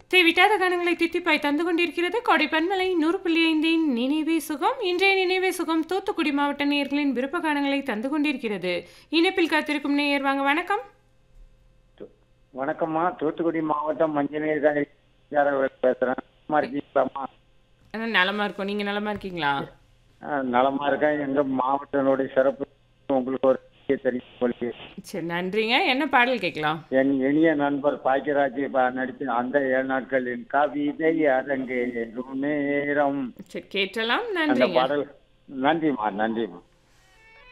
தேவிட்டாத கானங்களை தித்திப்பாய் தந்து கொண்டிருக்கிறது கோடை பன்மலை நூறு புள்ளி ஐந்தின் நினைவே சுகம் இன்றைய நினைவே சுகம் தூத்துக்குடி மாவட்ட நேயர்களின் விருப்ப கானங்களை தந்து கொண்டிருக்கிறது இணைப்பில் காத்திருக்கும் நேயர் வாங்க வணக்கம் வணக்கம்மா தூத்துக்குடி மாவட்டம் மஞ்சநீர் காய் பேசுறேன் நலமா இருக்கீங்களாம்மா அஹ், நலமா இருக்கோம் நீங்க நலமா இருக்கீங்களா ஆ, நலமா இருக்கேன் எங்க மாவட்டனுடைய சிறப்பு உங்களுக்கு ஒரு விஷயம் தெரியும் உங்களுக்கு சரி நன்றிங்க என்ன பாடல் கேட்கலாம் என் இனிய நண்பர் பாக்கியராஜ் ப- நடித்த அந்த ஏழு நாட்களின் கவிதை அரங்கேறும் நேரம் சரி கேட்டலாம் அந்த நன்றிங்க பாடல் நன்றிம்மா நன்றிம்மா